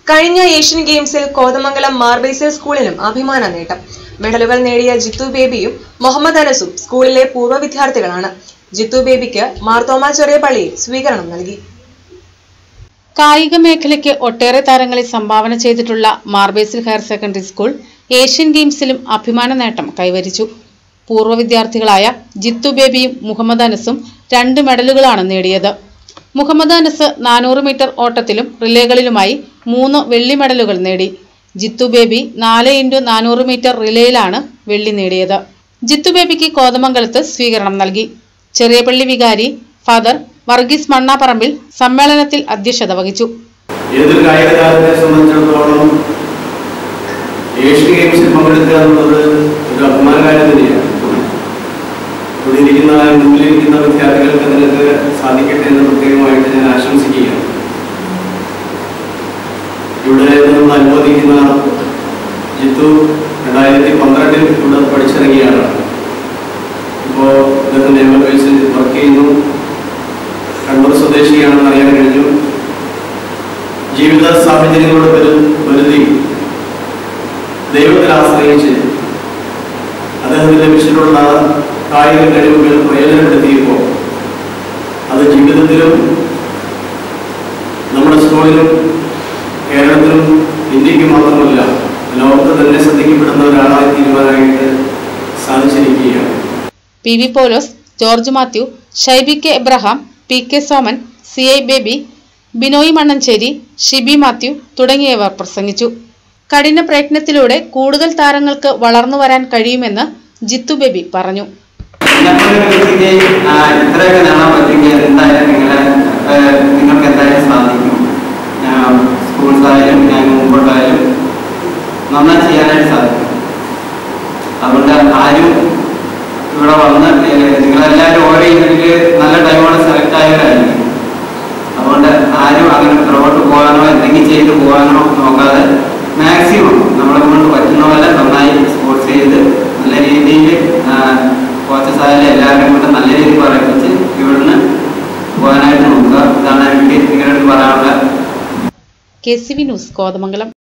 കഴിഞ്ഞ ഏഷ്യൻ ഗെയിംസിൽ കോതമംഗലം മാർബേസിൽ സ്കൂളിനും അഭിമാന നേട്ടം മെഡലുകൾ നേടിയ ജിത്തു ബേബിയും മുഹമ്മദ് അനസും സ്കൂളിലെ പൂർവ്വ വിദ്യാർത്ഥികളാണ് ജിത്തു ബേബിക്ക് മാർത്തോമ ചെറിയ പള്ളിയിൽ സ്വീകരണം നൽകി കായിക മേഖലയ്ക്ക് ഒട്ടേറെ താരങ്ങളെ സംഭാവന ചെയ്തിട്ടുള്ള Mar Basil higher secondary school Asian ഗെയിംസിലും അഭിമാന നേട്ടം കൈവരിച്ചു പൂർവ്വ വിദ്യാർത്ഥികളായ ജിത്തു ബേബിയും മുഹമ്മദ് അനസും രണ്ട് മെഡലുകളാണ് നേടിയത് മുഹമ്മദ് അനസ് നാനൂറ് മീറ്റർ ഓട്ടത്തിലും റിലേകളിലുമായി മൂന്ന് വെള്ളി മെഡലുകൾ നേടി ജിത്തു ബേബി നാല് ഇൻറ്റു നാനൂറ് മീറ്റർ റിലേയിലാണ് വെള്ളി നേടിയത് ജിത്തു ബേബിക്ക് കോതമംഗലത്ത് സ്വീകരണം നൽകി ചെറിയപള്ളി വികാരി ഫാദർ വർഗീസ് മണ്ണാപ്പറമ്പിൽ സമ്മേളനത്തിൽ അധ്യക്ഷത വഹിച്ചു ഏതൊരു കായിക താരത്തെ സംബന്ധിച്ചിടത്തോളം ഏഷ്യൻ ഗെയിംസിൽ പങ്കെടുക്കുക എന്നുള്ളത് ഒരു അഭിമാനകാര്യം തന്നെയാണ് ഇവിടെ ഇരിക്കുന്ന മുന്നിലിരിക്കുന്ന വിദ്യാർത്ഥികൾക്ക് അതിനൊക്കെ സാധിക്കട്ടെ എന്ന് പ്രത്യേകമായിട്ട് ഞാൻ ആശംസിക്കുകയാണ് ഇവിടെ നമ്മൾ അനുമോദിക്കുന്ന ജിത്തു രണ്ടായിരത്തി പന്ത്രണ്ടിൽ ഇവിടെ പഠിച്ചിറങ്ങിയാണ് ഇപ്പോൾ ഇദ്ദേഹം നേവൽ ബേസിൽ വർക്ക് ചെയ്യുന്നു കണ്ണൂർ സ്വദേശിയാണെന്ന് അറിയാൻ കഴിഞ്ഞു ജീവിത സാഹചര്യങ്ങളുടെ വരു- വരുതി ദൈവത്തിൽ ആശ്രയിച്ച് അദ്ദേഹത്തിന് ലഭിച്ചിട്ടുള്ള കായിക കഴിവുകൾ പ്രയോജനപ്പെടുത്തിയപ്പോൾ അത് ജീവിതത്തിലും നമ്മുടെ സ്കൂളിലും കേരളത്തിലും ഇന്ത്യക്ക് മാത്രമല്ല ലോകത്ത് തന്നെ ശ്രദ്ധിക്കപ്പെടുന്ന ഒരാളായി തീരുവാനായിട്ട് സാധിച്ചിരിക്കുകയാണ് P V Polose George Mathew Shaibi K Abraham P K Soman C I Baby Binoy Mannancherry Shibi Mathew തുടങ്ങിയവർ പ്രസംഗിച്ചു കഠിന പ്രയത്നത്തിലൂടെ കൂടുതൽ താരങ്ങൾക്ക് വളർന്നു വരാൻ കഴിയുമെന്ന് ജിത്തു ബേബി പറഞ്ഞു ഞങ്ങളുടെ വ്യക്തിക്ക് ആ, ഇത്രയൊക്കെ നേടാൻ പറ്റുമെങ്കിൽ എന്തായാലും നിങ്ങളെ ആ, നിങ്ങൾക്ക് എന്തായാലും സാധിക്കും ഞാൻ സ്കൂൾസ് ആയാലും ഞാൻ മുമ്പോട്ടായാലും നന്നായി ചെയ്യാനായിട്ട് സാധിക്കും അതുകൊണ്ട് ആരും ഇവിടെ വന്ന് ഏ, നിങ്ങളെല്ലാവരും ഓരോ ഇവന്റിൽ നല്ല ടൈമോടെ സെലക്ട് ആയവരായിരിക്കും അതുകൊണ്ട് ആരും അങ്ങനെ പുറകോട്ട് പോകാനോ എന്തെങ്കിലും ചെയ്ത് പോകാനോ നോക്കാതെ മാക്സിമം നമ്മളെ കൊണ്ട് പറ്റുന്ന പോലെ നന്നായി സ്പോർട്സ് ചെയ്ത് നല്ല രീതിയിൽ കോച്ചസ് ആയാലും എല്ലാവരും കൊണ്ട് നല്ല രീതിയിൽ പറയിപ്പിച്ച് ഇവിടുന്ന് പോകാനായിട്ട് നോക്കുക ഇതാണ് എനിക്ക് നിങ്ങളോട് പറയാനുള്ള K C V news Kothamangalam